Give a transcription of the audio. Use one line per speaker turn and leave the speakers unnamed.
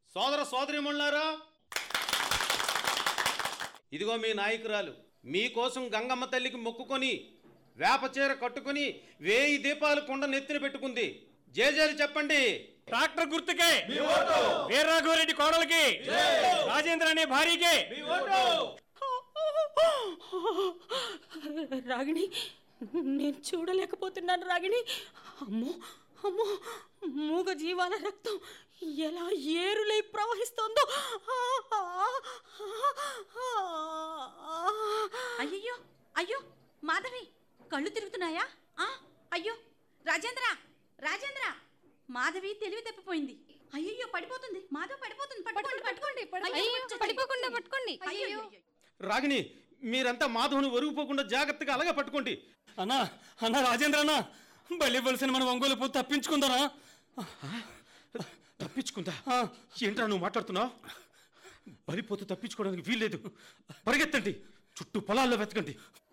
సోదర సోదరిమణులారా ఇదిగో మీ నాయకురాలు మీకోసం గంగమ్మ తల్లికి మొక్కుకొని వేప చీర కట్టుకుని వేయి దీపాలు కుండ నెత్తిన పెట్టుకుంది జేజేలు చెప్పండి
ట్రాక్టర్ గుర్తుకే వీర్రాఘవరెడ్డి కోడలికి రాజేంద్ర అనే భార్యకి
రాగిణి నేను చూడలేకపోతున్నాను రాగిణి అమ్మో అమ్మో మూగ జీవాల రక్తం ఎలా ఏరులై ప్రవహిస్తోందో
అయ్యయ్యో అయ్యో మాధవి కళ్ళు తిరుగుతున్నాయా ఆ అయ్యో రాజేంద్ర రాజేంద్ర మాధవి తెలివి తప్పిపోయింది అయ్యయ్యో పడిపోతుంది మాధవ్ పడిపోతుంది పట్టుకోండి పట్టుకోండి
అయ్యో, పడిపోకుండా పట్టుకోండి.
అయ్యో
రాగిణి మీరంతా మాధవుని ఒరిగిపోకుండా జాగ్రత్తగా అలాగే పట్టుకోండి
అన్నా అన్న రాజేంద్ర అన్న బలివలసిన మన ఒంగోలు పోతే తప్పించుకుందానా
తప్పించుకుందా ఏంట్రా నువ్వు మాట్లాడుతున్నావు బలిపోతూ తప్పించుకోవడానికి వీల్లేదు పరిగెత్తండి చుట్టూ పొలాల్లో వెతకండి